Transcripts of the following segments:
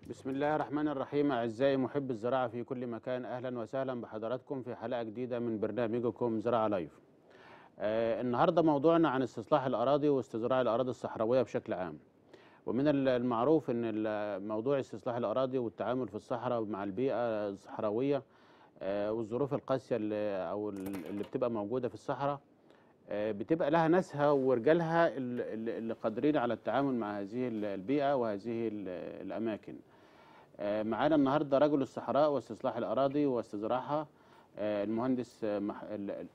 بسم الله الرحمن الرحيم أعزائي محب الزراعة في كل مكان أهلا وسهلا بحضراتكم في حلقة جديدة من برنامجكم زراعة لايف آه النهاردة موضوعنا عن استصلاح الأراضي واستزراع الأراضي الصحراوية بشكل عام ومن ال- المعروف أن ال- موضوع استصلاح الأراضي والتعامل في الصحراء مع البيئة الصحراوية آه والظروف القاسية اللي أو ال- اللي بتبقى موجودة في الصحراء آه، بتبقى لها ناسها ورجالها ال- ال- اللي قادرين على التعامل مع هذه ال- البيئة وهذه ال- الأماكن آه، معانا النهارده رجل الصحراء واستصلاح الاراضي واستزراعها آه، المهندس آه، مح... ال- ال-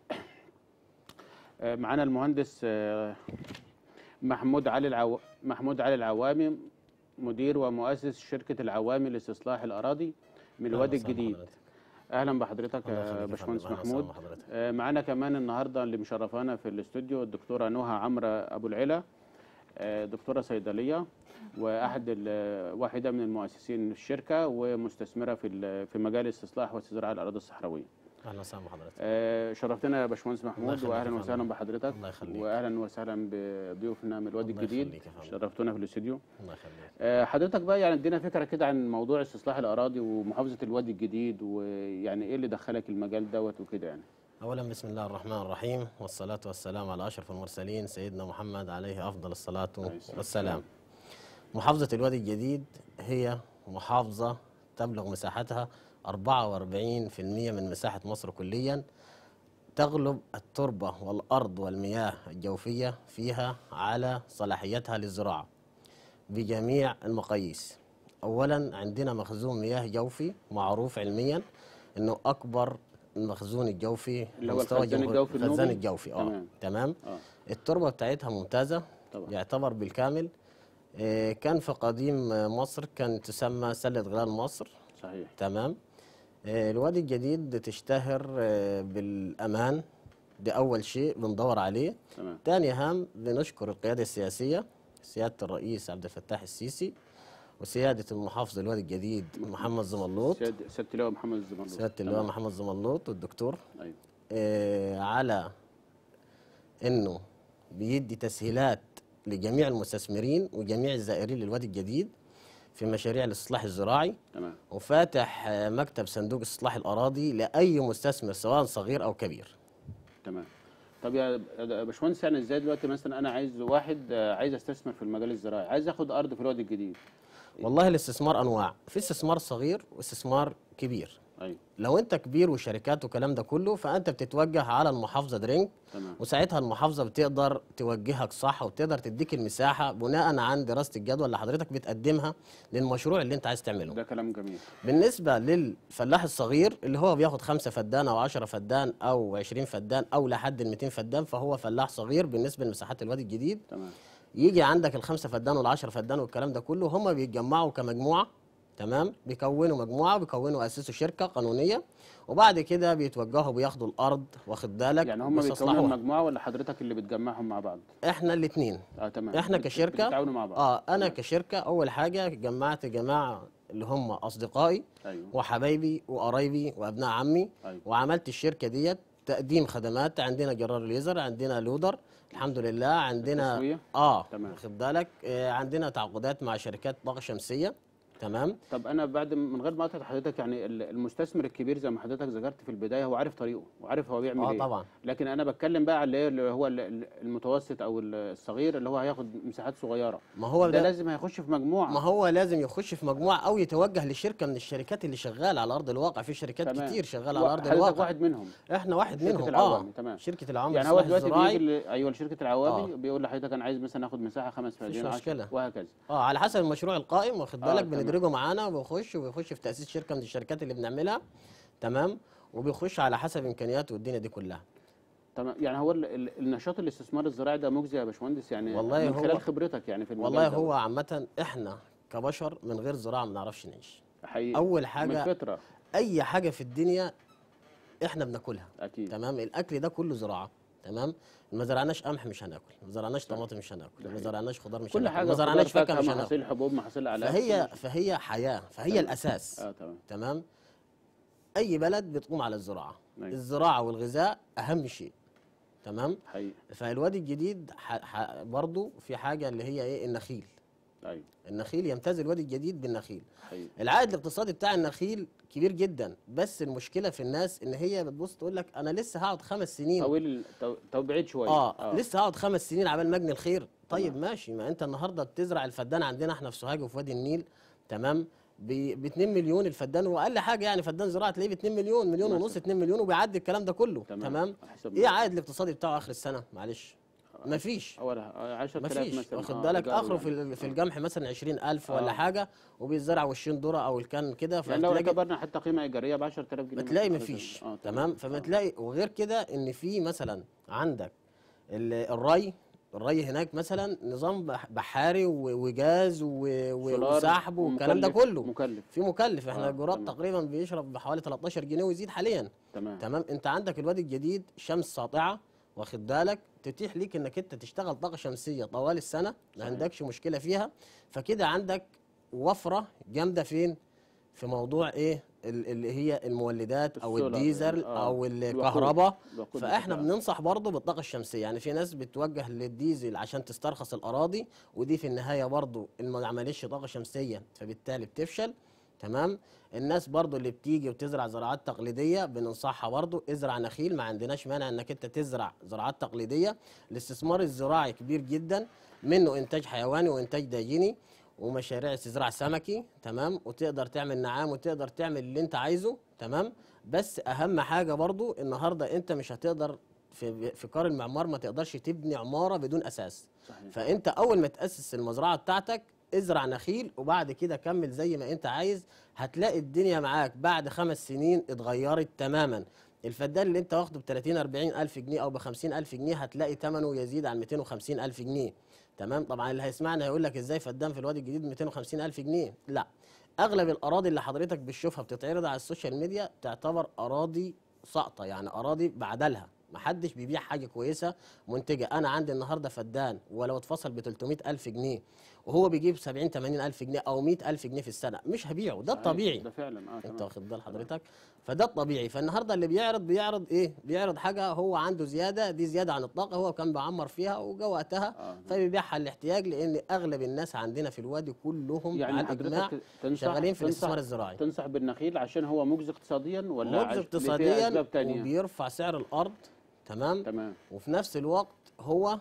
آه، معانا المهندس آه، محمود علي العو... محمود علي العوامي مدير ومؤسس شركه العوامي لاستصلاح الاراضي من الوادي أهلا وسهلا الجديد بحضرتك. اهلا بحضرتك الله يخليك يا يا باشمهندس فندم. أهلا وسهلا محمود بحضرتك. آه، معانا كمان النهارده اللي مشرفانا في الاستوديو الدكتوره نهى عمرو ابو العلا آه، دكتوره صيدليه واحد ال- واحده من المؤسسين الشركه ومستثمره في ال- في مجال استصلاح واستزراع الاراضي الصحراويه. اهلا وسهلا بحضرتك آه، شرفتنا يا باشمهندس محمود يخليك يا واهلا فندم. وسهلا بحضرتك الله يخليك. واهلا وسهلا بضيوفنا من الوادي الله الجديد يخليك يا فندم. شرفتونا في الاستوديو. الله يخليك آه، حضرتك بقى يعني ادينا فكره كده عن موضوع استصلاح الاراضي ومحافظه الوادي الجديد ويعني ايه اللي دخلك المجال دوت وكده يعني. اولا بسم الله الرحمن الرحيم والصلاه والسلام على اشرف المرسلين سيدنا محمد عليه افضل الصلاه عليه الصلاة والسلام محافظه الوادي الجديد هي محافظه تبلغ مساحتها 44% من مساحه مصر كليا تغلب التربه والارض والمياه الجوفيه فيها على صلاحيتها للزراعه بجميع المقاييس اولا عندنا مخزون مياه جوفي معروف علميا انه اكبر المخزون الجوفي اللي هو مستوى الخزان جمهور- الجوفي الخزان النوبي؟ الجوفي اه تمام. تمام اه التربه بتاعتها ممتازه طبعا. يعتبر بالكامل آه، كان في قديم آه، مصر كان تسمى سله غلال مصر صحيح تمام آه، الوادي الجديد تشتهر آه، بالامان ده اول شيء بندور عليه تمام تاني هام بنشكر القيادة السياسية سيادة الرئيس عبد الفتاح السيسي وسيادة المحافظ الوادي الجديد محمد زملوط سيد سياده اللواء محمد الزمرد سيادة اللواء محمد زملوط والدكتور ايوه آه على انه بيدي تسهيلات لجميع المستثمرين وجميع الزائرين للوادي الجديد في مشاريع الإصلاح الزراعي تمام وفاتح آه، مكتب صندوق إصلاح الأراضي لأي مستثمر سواء صغير أو كبير تمام طب يا يا باشمهندس يعني ازاي دلوقتي مثلا انا عايز واحد آه، عايز استثمر في المجال الزراعي عايز اخد ارض في الوادي الجديد والله الاستثمار انواع في استثمار صغير واستثمار كبير ايوه لو انت كبير وشركات والكلام ده كله فانت بتتوجه على المحافظه درينج تمام وساعتها المحافظه بتقدر توجهك صح وبتقدر تديك المساحه بناء عن دراسه الجدوى اللي حضرتك بتقدمها للمشروع اللي انت عايز تعمله ده كلام جميل بالنسبه للفلاح الصغير اللي هو بياخد خمسة فدان او 10 فدان او 20 فدان او لحد ال 200 فدان فهو فلاح صغير بالنسبه لمساحات الوادي الجديد تمام يجي عندك الخمسة فدان والعشرة فدان والكلام ده كله هم بيتجمعوا كمجموعة تمام بيكونوا مجموعة بيكونوا أسسوا شركة قانونية وبعد كده بيتوجهوا بياخدوا الأرض واخد بالك يعني هم بيكونوا بيستصلحوها. مجموعه ولا حضرتك اللي بتجمعهم مع بعض احنا الاثنين اه تمام احنا بت- كشركة بتتعاونوا مع بعض اه انا تمام. كشركة اول حاجة جمعت جماعة اللي هم اصدقائي ايوه وحبايبي وقرايبي وابناء عمي ايوه وعملت الشركة ديت تقديم خدمات عندنا جرار ليزر عندنا لودر الحمد لله عندنا التسوية؟ اه تمام. واخد بالك آه عندنا تعاقدات مع شركات طاقه شمسيه تمام طب انا بعد من غير ما اقطع حضرتك يعني ال- المستثمر الكبير زي ما حضرتك ذكرت في البدايه هو عارف طريقه وعارف هو بيعمل اه ايه طبعا لكن انا بتكلم بقى على اللي هي- اللي هو ال- ال- المتوسط او ال- الصغير اللي هو هياخد مساحات صغيره ما هو ده ده لازم هيخش في مجموعه ما هو لازم يخش في مجموعه او يتوجه لشركه من الشركات اللي شغاله على ارض الواقع في شركات تمام. كتير شغاله و- على ارض حضرتك الواقع واحد منهم احنا واحد شركة منهم العوامي، اه تمام. شركه العوامل يعني هو للإصلاح دلوقتي بيجي الزراعي ل- ايوه لشركه العوامي آه. بيقول لحضرتك انا عايز مثلا اخد مساحه خمس فدان عشر، مشكلة. وهكذا اه على حسب المشروع القائم واخد آه، بالك تمام. بندرجه معانا وبيخش وبيخش في تاسيس شركه من الشركات اللي بنعملها تمام وبيخش على حسب امكانياته والدنيا دي كلها تمام يعني هو ال- ال- النشاط الاستثمار الزراعي ده مجزي يا باشمهندس يعني والله من هو- خلال خبرتك يعني في المجال والله ده. هو عامه احنا كبشر من غير زراعه ما نعرفش نعيش حقيقي اول من حاجه الفطره اي حاجه في الدنيا احنا بناكلها اكيد تمام الاكل ده كله زراعه تمام ما زرعناش قمح مش هناكل ما زرعناش طماطم مش هناكل ما زرعناش خضار مش كل هناكل حاجه ما زرعناش خضار، فاكهه مش هناكل محاصيل حبوب محاصيل اعلاف فهي فهي حياه فهي تمام. الاساس اه تمام تمام اي بلد بتقوم على الزراعه أيوة. الزراعه والغذاء اهم شيء تمام حقيقي فالوادي الجديد ح... ح... برضو في حاجه اللي هي ايه النخيل ايوه النخيل يمتاز الوادي الجديد بالنخيل حقيقي العائد الاقتصادي بتاع النخيل كبير جدا بس المشكله في الناس ان هي بتبص تقول لك انا لسه هقعد خمس سنين طويل تو- تو بعيد شويه اه, لسه هقعد خمس سنين عبال ما اجني الخير طيب تمام. ماشي ما انت النهارده بتزرع الفدان عندنا احنا في سوهاج وفي وادي النيل تمام ب 2 مليون الفدان واقل حاجه يعني فدان زراعه تلاقيه ب 2 مليون مليون مثلا. ونص 2 مليون وبيعدي الكلام ده كله تمام. تمام, على حسب ايه العائد الاقتصادي بتاعه اخر السنه معلش مفيش اول 10000 مفيش مثلا واخد آه، بالك إيجار اخره في يعني. ال- في الجمح مثلا 20000 آه. ولا حاجه وبيزرع وشين ذره او الكان كده يعني لو فتلاقي اعتبرنا حتى قيمه ايجاريه ب 10000 جنيه بتلاقي مثلاً. مفيش آه، تمام فما آه. تلاقي وغير كده ان في مثلا عندك ال- الري الري هناك مثلا نظام بح- بحاري و- وجاز و- و- سولار وسحب والكلام ده ومكلف- كله مكلف في مكلف احنا آه، الجراد تمام. تقريبا بيشرب بحوالي 13 جنيه ويزيد حاليا تمام تمام انت عندك الوادي الجديد شمس ساطعه واخد بالك تتيح ليك انك انت تشتغل طاقه شمسيه طوال السنه ما صحيح. عندكش مشكله فيها فكده عندك وفره جامده فين في موضوع ايه ال- اللي هي المولدات او السولار، الديزل آه، او الوقود. الكهرباء الوقود فاحنا بتاعه. بننصح برضه بالطاقه الشمسيه يعني في ناس بتوجه للديزل عشان تسترخص الاراضي ودي في النهايه برضه اللي ما عملتش طاقه شمسيه فبالتالي بتفشل تمام الناس برضو اللي بتيجي وتزرع زراعات تقليديه بننصحها برضو ازرع نخيل ما عندناش مانع انك انت تزرع زراعات تقليديه الاستثمار الزراعي كبير جدا منه انتاج حيواني وانتاج داجيني ومشاريع استزراع سمكي تمام وتقدر تعمل نعام وتقدر تعمل اللي انت عايزه تمام بس اهم حاجه برضو النهارده انت مش هتقدر في في قار المعمار ما تقدرش تبني عماره بدون اساس صحيح فانت اول ما تاسس المزرعه بتاعتك ازرع نخيل وبعد كده كمل زي ما انت عايز هتلاقي الدنيا معاك بعد خمس سنين اتغيرت تماما الفدان اللي انت واخده ب 30 40 الف جنيه او ب 50 الف جنيه هتلاقي ثمنه يزيد عن 250 الف جنيه تمام طبعا اللي هيسمعنا هيقول لك ازاي فدان في الوادي الجديد 250 الف جنيه لا اغلب الاراضي اللي حضرتك بتشوفها بتتعرض على السوشيال ميديا تعتبر اراضي ساقطه يعني اراضي بعدلها محدش بيبيع حاجه كويسه منتجه انا عندي النهارده فدان ولو اتفصل ب 300 الف جنيه وهو بيجيب 70 80 الف جنيه او 100 الف جنيه في السنه مش هبيعه ده صحيح. الطبيعي ده فعلا اه انت تمام. واخد بال حضرتك فده الطبيعي فالنهارده اللي بيعرض بيعرض ايه بيعرض حاجه هو عنده زياده دي زياده عن الطاقه هو كان بيعمر فيها وجا وقتها آه. فبيبيعها الاحتياج لان اغلب الناس عندنا في الوادي كلهم يعني على الاجماع حضرتك تنصح شغالين في تنصح- الاستثمار الزراعي تنصح بالنخيل عشان هو مجزي اقتصاديا ولا مجزي عش- في اقتصاديا اسباب تانية وبيرفع سعر الارض تمام تمام وفي نفس الوقت هو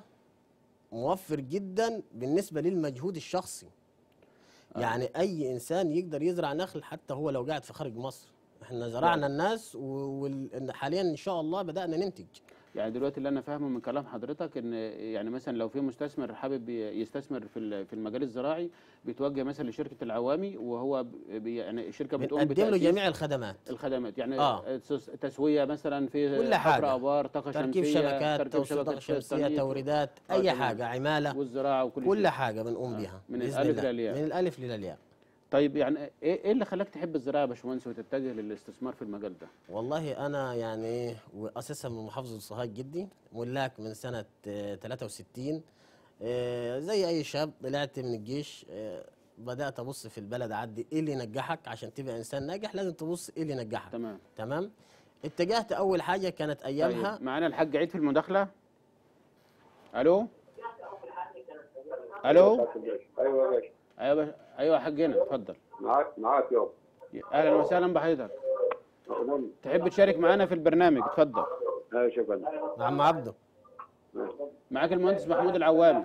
موفر جدا بالنسبه للمجهود الشخصي آه. يعني اي انسان يقدر يزرع نخل حتى هو لو قاعد في خارج مصر احنا زرعنا الناس وحاليا ان شاء الله بدانا ننتج يعني دلوقتي اللي انا فاهمه من كلام حضرتك ان يعني مثلا لو في مستثمر حابب ي- يستثمر في ال- في المجال الزراعي بيتوجه مثلا لشركه العوامي وهو بي يعني الشركه بتقوم بنقدم له بتأسيس جميع الخدمات الخدمات يعني آه. تس- تسويه مثلا في كل حفر حاجة. ابار طاقه تركيب شمسيه شبكات تركيب توصيل شبكة طاقه شمسيه تنقيط توريدات آه، اي تمام. حاجه عماله والزراعه وكل كل شيء. حاجه بنقوم آه. بيها من بإذن الألف الله. للياء. من الالف للياء طيب يعني ايه ايه اللي خلاك تحب الزراعه يا باشمهندس وتتجه للاستثمار في المجال ده؟ والله انا يعني واساسا من محافظه سوهاج جدي ملاك من سنه آه، 63 آه، زي اي شاب طلعت من الجيش آه، بدات ابص في البلد عدي ايه اللي ينجحك عشان تبقى انسان ناجح لازم تبص ايه اللي ينجحك تمام تمام اتجهت اول حاجه كانت ايامها طيب معانا الحاج عيد في المداخله الو الو ايوه يا باشا ايوه يا باشا- ايوه يا حاج هنا اتفضل معاك معاك يابا اهلا وسهلا بحضرتك أخبرني. تحب تشارك معانا في البرنامج اتفضل ايوه شكرا عم عبده معاك المهندس محمود العوامي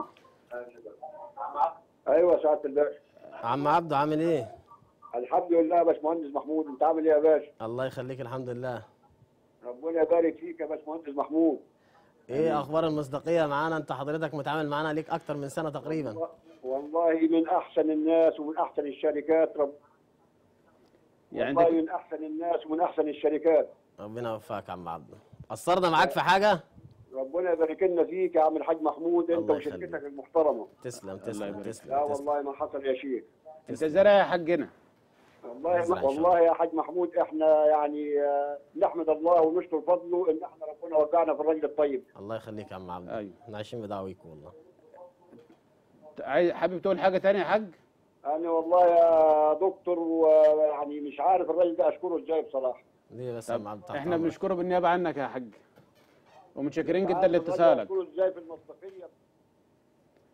ايوه سعاده الباشا عم عبده عامل ايه الحمد لله يا باشمهندس محمود انت عامل ايه يا باشا الله يخليك الحمد لله ربنا يبارك فيك يا باشمهندس محمود ايه اخبار المصداقيه معانا انت حضرتك متعامل معانا ليك اكتر من سنه تقريبا والله من احسن الناس ومن احسن الشركات رب يعني والله انت من احسن الناس ومن احسن الشركات ربنا يوفقك يا عم عبده قصرنا معاك في حاجه ربنا يبارك لنا فيك يا عم الحاج محمود انت الله وشركتك يخليك. المحترمه تسلم الله تسلم يبارك تسلم, لا تسلم. والله ما حصل يا شيخ انت زرع يا حاج هنا والله نزرع إن شاء والله يا حاج محمود احنا يعني آه، نحمد الله ونشكر فضله ان احنا ربنا وقعنا في الرجل الطيب الله يخليك يا عم عبده ايوه احنا عايشين بدعويك والله عايز حابب تقول حاجه تانية يا حاج انا والله يا دكتور ويعني مش عارف الراجل ده اشكره ازاي بصراحه ليه بس يا طب عم عبده تحت احنا أمرك. بنشكره بالنيابه عنك يا حاج ومتشكرين مش جدا عارف الراجل لاتصالك اشكره ازاي في المصداقيه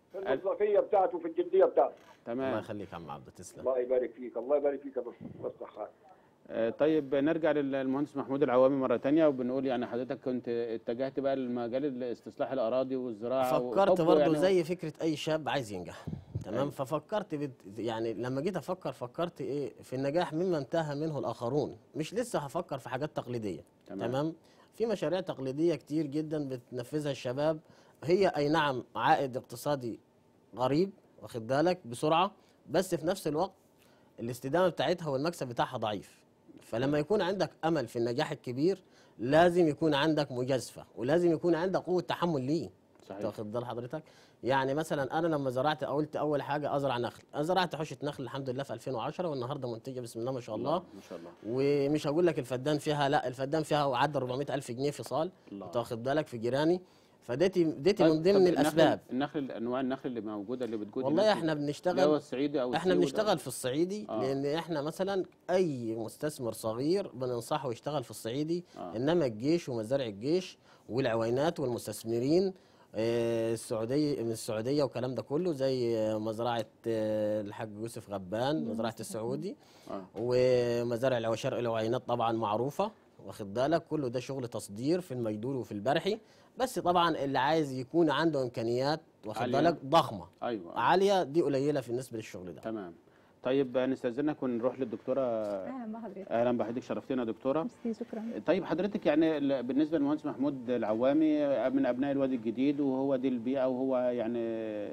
في المصداقيه بتاعته في الجديه بتاعته الله تمام يخليك يا عم عبده تسلم الله يبارك فيك الله يبارك فيك يا دكتور بس صحة. آه، طيب نرجع للمهندس محمود العوامي مره تانية وبنقول يعني حضرتك كنت اتجهت بقى لمجال استصلاح الاراضي والزراعه فكرت وحبه برضه يعني زي فكره اي شاب عايز ينجح تمام أيوة. ففكرت بت... يعني لما جيت افكر فكرت ايه في النجاح مما انتهى منه الاخرون مش لسه هفكر في حاجات تقليديه تمام. تمام, تمام؟ في مشاريع تقليديه كتير جدا بتنفذها الشباب هي اي نعم عائد اقتصادي غريب واخد بالك بسرعه بس في نفس الوقت الاستدامه بتاعتها والمكسب بتاعها ضعيف فلما يكون عندك امل في النجاح الكبير لازم يكون عندك مجازفه ولازم يكون عندك قوه تحمل ليه انت صحيح واخد بال حضرتك يعني مثلا انا لما زرعت قلت اول حاجه ازرع نخل انا زرعت حوشه نخل الحمد لله في 2010 والنهارده منتجه بسم الله ما شاء الله ما شاء الله ومش هقول لك الفدان فيها لا الفدان فيها وعدى 400 الف جنيه فصال الله. انت واخد بالك في جيراني فديتي ديتي طيب- من ضمن طب النخل- الاسباب النخل انواع النخل اللي موجوده اللي بتجود والله هناك احنا اللي هو بنشتغل الصعيدي او احنا السيوي بنشتغل أو- في الصعيدي آه. لان احنا مثلا اي مستثمر صغير بننصحه يشتغل في الصعيدي آه. انما الجيش ومزارع الجيش والعوينات والمستثمرين آه، السعوديه من السعوديه والكلام ده كله زي آه، مزرعه آه، الحاج يوسف غبان مزرعه السعودي آه. ومزارع العو- شرق العوينات طبعا معروفه واخد بالك كله ده شغل تصدير في المجدول وفي البرحي بس طبعا اللي عايز يكون عنده امكانيات واخد عالية. بالك ضخمه ايوه عاليه دي قليله بالنسبه للشغل ده تمام طيب نستاذنك ونروح للدكتوره اهلا بحضرتك اهلا بحضرتك شرفتنا يا دكتوره ميرسي شكرا طيب حضرتك يعني ال- بالنسبه للمهندس محمود العوامي من ابناء الوادي الجديد وهو دي البيئه وهو يعني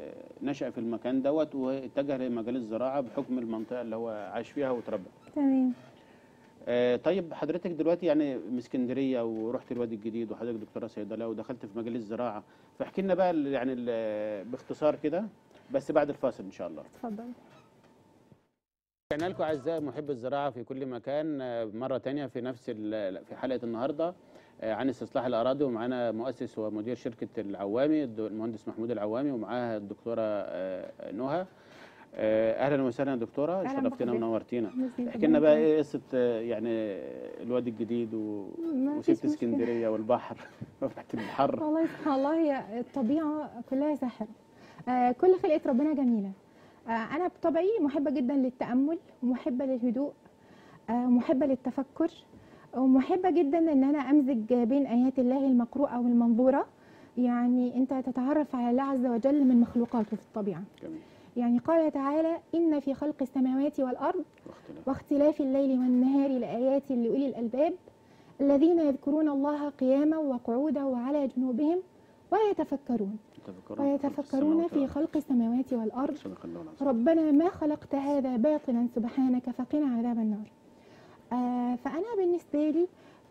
نشا في المكان دوت واتجه لمجال الزراعه بحكم المنطقه اللي هو عاش فيها وتربى تمام آه، طيب حضرتك دلوقتي يعني من اسكندريه ورحت الوادي الجديد وحضرتك دكتوره صيدله ودخلت في مجال الزراعه فاحكي لنا بقى ال- يعني ال- باختصار كده بس بعد الفاصل ان شاء الله اتفضل رجعنا لكم اعزائي محب الزراعه في كل مكان آه، مره تانية في نفس ال- في حلقه النهارده آه، عن استصلاح الاراضي ومعانا مؤسس ومدير شركه العوامي الد- المهندس محمود العوامي ومعاها الدكتوره آه، نهى آه، اهلا وسهلا يا دكتوره أهلاً شرفتنا بحضرتك. ونورتينا ميرسي احكي لنا بقى ربنا ايه قصه آه، يعني الوادي الجديد و... ما وسبت فيش مشكلة. اسكندريه والبحر ورحت البحر والله سبحان الله هي الطبيعة كلها سحر آه كل خلقة ربنا جميلة آه أنا بطبعي محبة جدا للتأمل ومحبة للهدوء آه محبة للتفكر ومحبة جدا إن أنا أمزج بين آيات الله المقروءة والمنظورة يعني أنت تتعرف على الله عز وجل من مخلوقاته في الطبيعة جميل يعني قال تعالى إن في خلق السماوات والأرض واختلاف واختلاف الليل والنهار لآيات لأولي الألباب الذين يذكرون الله قياما وقعودا وعلى جنوبهم ويتفكرون يتفكرون في خلق ويتفكرون السماوات في والأرض. خلق السماوات والأرض صدق الله العظيم ربنا ما خلقت هذا باطلا سبحانك فقنا عذاب النار آه فأنا بالنسبة لي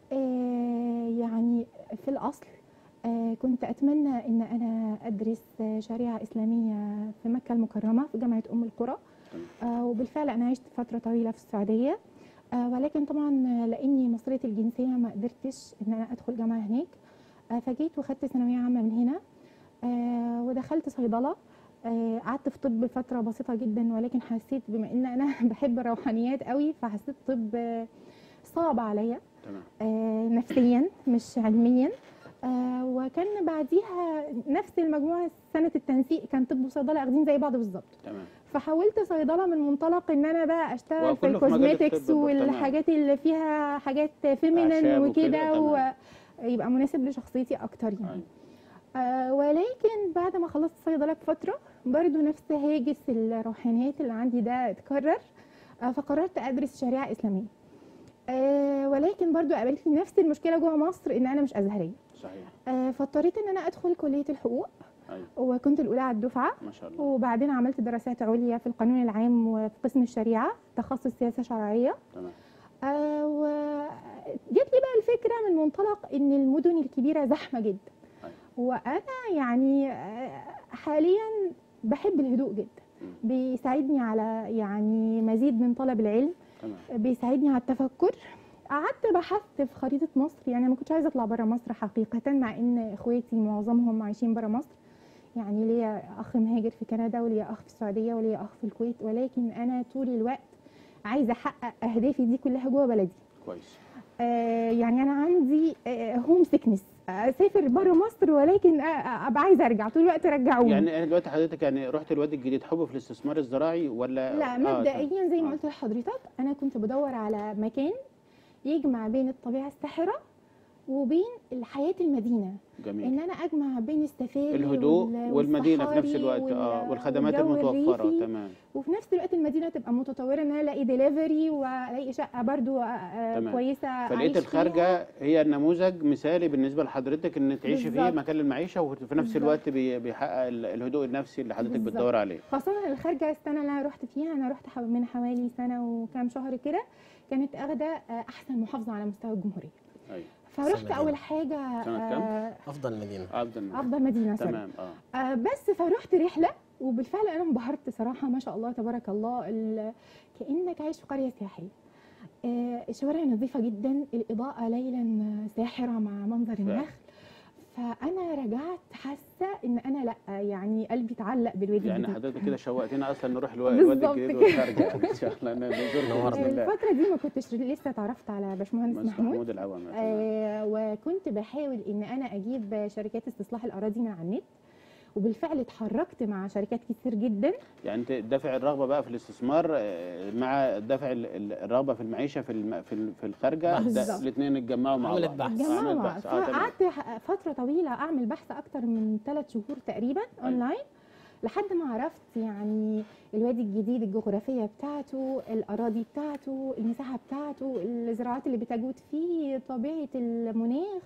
آه يعني في الأصل آه كنت أتمنى أن أنا أدرس آه، شريعة إسلامية في مكة المكرمة في جامعة أم القرى آه وبالفعل أنا عشت فترة طويلة في السعودية آه ولكن طبعا آه، لأني مصرية الجنسية ما قدرتش أن أنا أدخل جامعة هناك آه فجيت وخدت ثانوية عامة من هنا آه ودخلت صيدلة آه، قعدت في طب فترة بسيطة جدا ولكن حسيت بما ان انا بحب الروحانيات قوي فحسيت طب آه، صعب عليا تمام آه، نفسيا مش علميا آه، وكان بعديها نفس المجموعة سنة التنسيق كان طب وصيدلة اخدين زي بعض بالظبط تمام فحولت صيدلة من منطلق ان انا بقى اشتغل في وكله في مجال الكوزميتكس الطب برضه، تمام. والحاجات اللي فيها حاجات فيمينين أعشاب وكده، وكده تمام. ويبقى مناسب لشخصيتي اكتر يعني أيوة. آه ولكن بعد ما خلصت صيدلة بفترة برضو نفس هاجس الروحانيات اللي عندي ده اتكرر آه فقررت أدرس شريعة إسلامية آه ولكن برضو قابلتني نفس المشكلة جوه مصر إن أنا مش أزهرية صحيح آه فاضطريت إن أنا أدخل كلية الحقوق ايوه وكنت الأولى على الدفعة ما شاء الله وبعدين عملت دراسات عليا في القانون العام وفي قسم الشريعة تخصص سياسة شرعية تمام آه وجت لي بقى الفكرة من منطلق إن المدن الكبيرة زحمة جدا أيوة. وأنا يعني آه، حاليا بحب الهدوء جدا مم. بيساعدني على يعني مزيد من طلب العلم تمام بيساعدني على التفكر قعدت بحثت في خريطة مصر يعني ما كنتش عايزة أطلع برا مصر حقيقة مع إن إخواتي معظمهم عايشين برا مصر يعني ليا أخ مهاجر في كندا وليا أخ في السعودية وليا أخ في الكويت ولكن أنا طول الوقت عايزة أحقق أهدافي دي كلها جوه بلدي كويس آه، يعني انا عندي هوم سيكنس اسافر بره مصر ولكن آه، آه، ابقى عايزه ارجع طول الوقت رجعوني يعني أنا دلوقتي حضرتك يعني رحت الوادي الجديد حب في الاستثمار الزراعي ولا لا آه، مبدئيا زي ما آه. قلت لحضرتك انا كنت بدور على مكان يجمع بين الطبيعه الساحره وبين الحياه المدينه جميل ان انا اجمع بين السفاري الهدوء وال- والمدينه في نفس والصحاري الوقت وال- اه والخدمات والجو المتوفره الريفي. تمام وفي نفس الوقت المدينه تبقى متطوره ان انا الاقي ديليفري والاقي شقه برضو آه، آه، تمام. كويسه أعيش فلقيت فيها. الخارجه هي النموذج مثالي بالنسبه لحضرتك ان تعيشي فيه بالظبط. مكان المعيشه وفي نفس بالظبط. الوقت بي- بيحقق ال- الهدوء النفسي اللي حضرتك بالظبط. بتدور عليه خاصة الخارجة السنة اللي أنا رحت فيها أنا رحت حو- من حوالي سنة وكام شهر كده كانت أخدة آه، أحسن محافظة على مستوى الجمهورية ايوه فرحت سنة أول كام؟ حاجة سنة كام؟ آه، افضل مدينه افضل أفضل مدينة سوري. تمام اه آه بس فرحت رحلة وبالفعل أنا انبهرت صراحة ما شاء الله تبارك الله ال- كأنك عايش في قرية سياحية آه الشوارع نظيفة جدا الإضاءة ليلا ساحرة مع منظر فعلا. النخل فأنا رجعت حاسة إن أنا لأ يعني قلبي اتعلق بالوادي يعني الجديد. حضرتك كده شوقتنا اصلا نروح الوا- الوادي بالظبط الجديد كده. والخارجه يعني ان شاء الله نزور نورنا. باذن الله الفترة دي ما كنتش لسه اتعرفت على باشمهندس مهندس محمود محمود العوام تمام. آه وكنت بحاول ان انا اجيب شركات استصلاح الاراضي من على النت وبالفعل اتحركت مع شركات كتير جدا يعني انت دافع الرغبه بقى في الاستثمار آه، مع دافع ال- ال- الرغبه في المعيشه في الم- في ال- في الخارجه بالظبط. الاثنين اتجمعوا مع عملت بعض بحث. عملت جماعة بحث اه تمام فقعدت ح- فترة طويلة اعمل بحث اكتر من ثلاث شهور تقريبا أيوة. اونلاين لحد ما عرفت يعني الوادي الجديد الجغرافية بتاعته الأراضي بتاعته المساحة بتاعته الزراعات اللي بتجود فيه طبيعة المناخ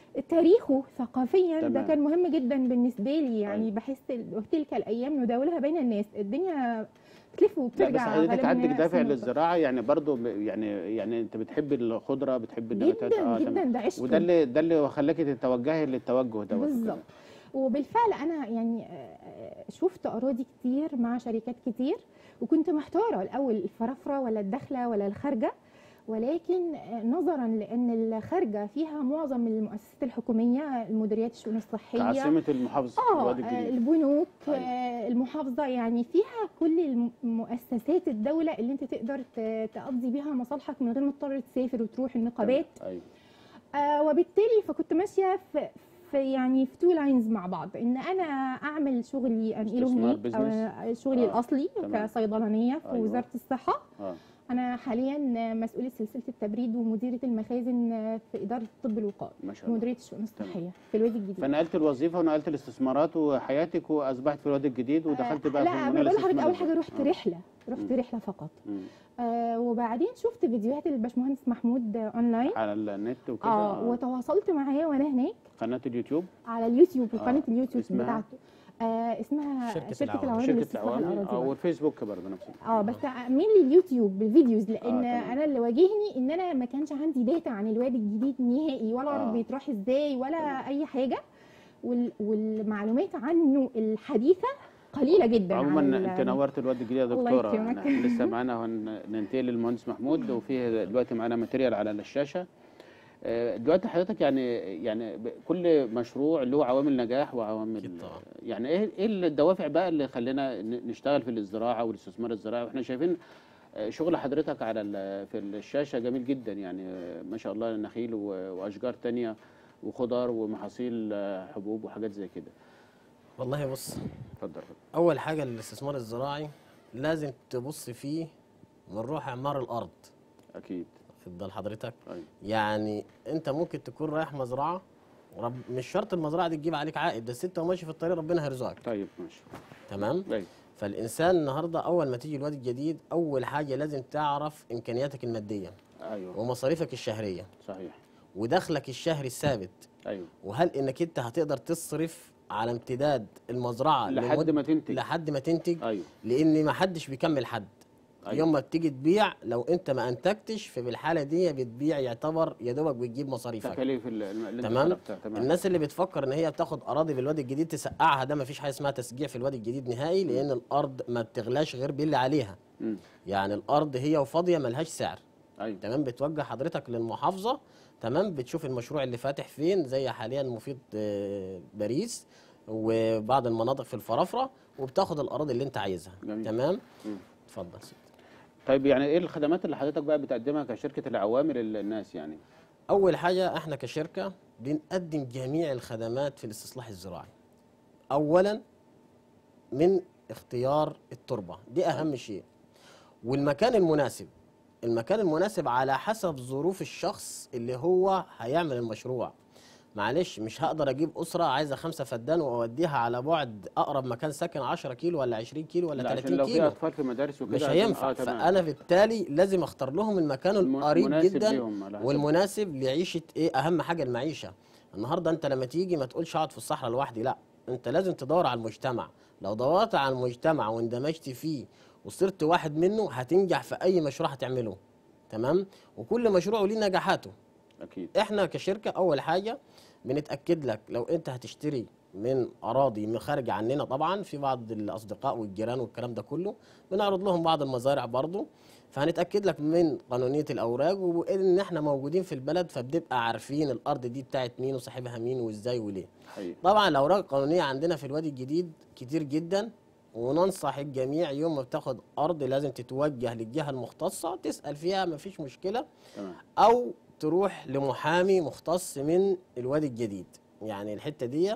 تاريخه ثقافيا ده تمام. كان مهم جدا بالنسبة لي يعني أيوة. بحس ال- تلك الأيام نداولها بين الناس الدنيا بتلف لا وبترجع بس حضرتك غالباً عندك نفس دافع النقطة. للزراعه يعني برضو ب- يعني يعني انت بتحب الخضره بتحب النباتات جدا جدا تمام. ده عشق وده اللي ده اللي خلاكي تتوجهي للتوجه ده بالظبط وبالفعل انا يعني آه، شفت اراضي كتير مع شركات كتير وكنت محتاره الاول الفرافره ولا الداخله ولا الخارجه ولكن آه، نظرا لان الخارجه فيها معظم المؤسسات الحكوميه المديريات الشؤون الصحيه كعاصمه المحافظه اه الوادي آه، الجديد البنوك أيوة. آه، المحافظه يعني فيها كل المؤسسات الدوله اللي انت تقدر ت- تقضي بيها مصالحك من غير ما تضطر تسافر وتروح النقابات ايوه آه وبالتالي فكنت ماشيه في في يعني في تو لاينز مع بعض ان انا اعمل شغلي انقله استثمار هناك بيزنس. أو شغلي آه، الاصلي تمام. كصيدلانيه في أيوة. وزاره الصحه اه انا حاليا مسؤوله سلسله التبريد ومديره المخازن في اداره طب الوقائي ما شاء الله مديريه الشؤون الصحيه في الوادي الجديد فنقلت الوظيفه ونقلت الاستثمارات وحياتك واصبحت في الوادي الجديد ودخلت بقى لا في انا مجال بقول لحضرتك الاستثمار اول حاجه الزراعي. رحت آه. رحله رحت مم. رحله فقط مم. آه وبعدين شفت فيديوهات الباشمهندس محمود اونلاين على النت وكده اه آه. وتواصلت معاه وانا هناك قناه اليوتيوب على اليوتيوب آه، قناه اليوتيوب اسمها؟ بتاعته آه اسمها شركة شركه, العوامل. العوامل شركه لاستصلاح العوامل الاراضي اه برضه. والفيسبوك برضه نفس الشيء. اه بس مين اليوتيوب بالفيديوز لان آه، تمام. انا اللي واجهني ان انا ما كانش عندي داتا عن الوادي الجديد نهائي ولا اعرف آه. بيتراح ازاي ولا تمام. اي حاجه وال والمعلومات عنه الحديثه قليله جدا عموما عن انت ال- نورت الواد الجديد يا الله دكتوره يكرمك. احنا لسه معانا ننتقل للمهندس محمود وفيه دلوقتي معانا ماتيريال على الشاشه آه، دلوقتي حضرتك يعني يعني ب- كل مشروع له عوامل نجاح وعوامل أكيد طبعا. يعني ايه ايه الدوافع بقى اللي خلينا ن- نشتغل في الزراعه والاستثمار الزراعي واحنا شايفين آه، شغل حضرتك على ال- في الشاشه جميل جدا يعني آه، ما شاء الله نخيل و- واشجار تانية وخضار ومحاصيل آه، حبوب وحاجات زي كده والله بص اتفضل اول حاجه الاستثمار الزراعي لازم تبص فيه من روح اعمار الارض اكيد خد بال حضرتك أيوة. يعني انت ممكن تكون رايح مزرعه ورب مش شرط المزرعه دي تجيب عليك عائد بس انت وماشي في الطريق ربنا هيرزقك طيب ماشي تمام أيوة. فالانسان النهارده اول ما تيجي الوادي الجديد اول حاجه لازم تعرف امكانياتك الماديه ايوه ومصاريفك الشهريه صحيح ودخلك الشهري الثابت ايوه وهل انك انت هتقدر تصرف على امتداد المزرعه لحد لمد- ما تنتج لحد ما تنتج ايوه لان ما حدش بيكمل حد أيوة. يوم ما بتيجي تبيع لو انت ما انتجتش فبالحاله دي بتبيع يعتبر يا دوبك بتجيب مصاريفك تكاليف ال- اللي انت تمام صرفتها تمام الناس اللي بتفكر ان هي بتاخد اراضي في الوادي الجديد تسقعها ده ما فيش حاجه اسمها تسجيع في الوادي الجديد نهائي لان الارض ما بتغلاش غير باللي عليها مم. يعني الارض هي وفاضيه ملهاش سعر ايوه تمام بتوجه حضرتك للمحافظه تمام بتشوف المشروع اللي فاتح فين زي حاليا مفيد آه، باريس وبعض المناطق في الفرافره وبتاخد الاراضي اللي انت عايزها جميل. تمام مم. اتفضل سيدي. طيب يعني ايه الخدمات اللي حضرتك بقى بتقدمها كشركه العوامل للناس يعني اول حاجه احنا كشركه بنقدم جميع الخدمات في الاستصلاح الزراعي اولا من اختيار التربه دي اهم شيء والمكان المناسب المكان المناسب على حسب ظروف الشخص اللي هو هيعمل المشروع معلش مش هقدر اجيب اسره عايزه خمسه فدان واوديها على بعد اقرب مكان سكن 10 كيلو ولا 20 كيلو ولا لا، عشان 30 لو في كيلو اطفال في مدارس وكده مش عشان- هينفع اه تمام فانا بالتالي لازم اختار لهم المكان الم- القريب مناسب جدا ليهم على حسب- والمناسب لعيشه ايه اهم حاجه المعيشه النهارده انت لما تيجي ما تقولش اقعد في الصحراء لوحدي لا انت لازم تدور على المجتمع لو دورت على المجتمع واندمجت فيه وصرت واحد منه هتنجح في اي مشروع هتعمله تمام وكل مشروع ليه نجاحاته اكيد احنا كشركه اول حاجه بنتاكد لك لو انت هتشتري من اراضي من خارج عننا طبعا في بعض الاصدقاء والجيران والكلام ده كله بنعرض لهم بعض المزارع برضه فهنتاكد لك من قانونيه الاوراق وان احنا موجودين في البلد فبنبقى عارفين الارض دي بتاعت مين وصاحبها مين وازاي وليه حقيقي طبعا الاوراق القانونيه عندنا في الوادي الجديد كتير جدا وننصح الجميع يوم ما بتاخد ارض لازم تتوجه للجهه المختصه تسال فيها مفيش مشكله تمام او تروح لمحامي مختص من الوادي الجديد يعني الحته دي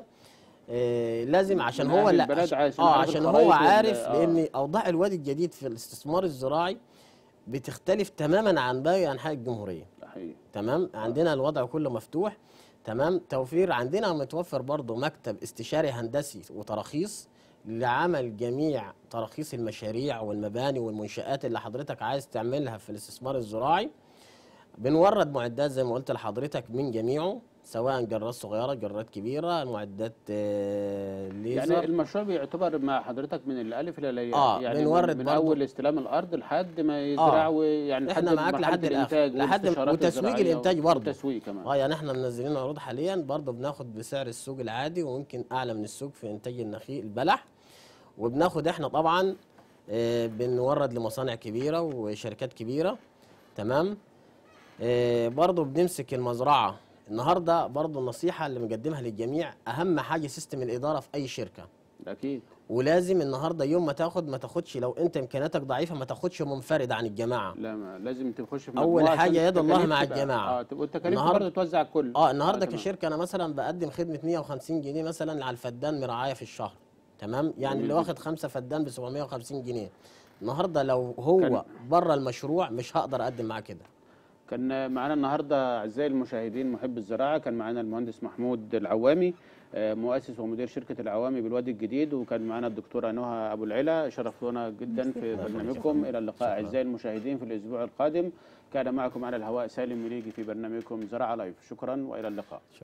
آه لازم عشان من هو أهل اللي البلد عشان, عشان اه عارف عشان الخرايط هو وال- عارف آه. لان اوضاع الوادي الجديد في الاستثمار الزراعي بتختلف تماما عن باقي انحاء الجمهوريه ده حقيقي تمام عندنا الوضع كله مفتوح تمام توفير عندنا متوفر برضه مكتب استشاري هندسي وتراخيص لعمل جميع تراخيص المشاريع والمباني والمنشآت اللي حضرتك عايز تعملها في الاستثمار الزراعي بنورد معدات زي ما قلت لحضرتك من جميعه سواء جرات صغيره جرات كبيره معدات آه، ليزر يعني المشروع بيعتبر مع حضرتك من الالف الى الياء آه، يعني من- بنورد من برضو. اول استلام الارض لحد ما يزرع ويعني إحنا معاك مرحلة لحد الآخر. الإنتاج لحد- والاستشارات وتسويق الزراعية الإنتاج برضو. والتسويق كمان اه يعني احنا منزلين عروض حاليا برضه بناخد بسعر السوق العادي ويمكن اعلى من السوق في انتاج النخيل البلح وبناخد احنا طبعا آه، بنورد لمصانع كبيره وشركات كبيره تمام آه، برضه بنمسك المزرعه النهارده برضه النصيحه اللي مقدمها للجميع اهم حاجه سيستم الاداره في اي شركه اكيد ولازم النهارده يوم ما تاخد ما تاخدش لو انت امكانياتك ضعيفه ما تاخدش منفرد عن الجماعه لا ما لازم تخش في أول مجموعة حاجة عشان يد الله التكاليف مع تبقى- الجماعة. اه تبقى التكاليف النهاردة- برضه توزع الكل اه النهارده تمام. كشركه انا مثلا بقدم خدمه 150 جنيه مثلا على الفدان مراعيه في الشهر تمام يعني جميل اللي جدا. واخد خمسة فدان ب 750 جنيه النهارده لو هو كان- بره المشروع مش هقدر اقدم معاه كده كان معانا النهارده اعزائي المشاهدين محب الزراعه كان معانا المهندس محمود العوامي آه، مؤسس ومدير شركه العوامي بالوادي الجديد وكان معانا الدكتوره نهى ابو العلا شرفتونا جدا في برنامجكم الى اللقاء اعزائي المشاهدين في الاسبوع القادم كان معكم على الهواء سالم مريجي في برنامجكم زراعه لايف شكرا والى اللقاء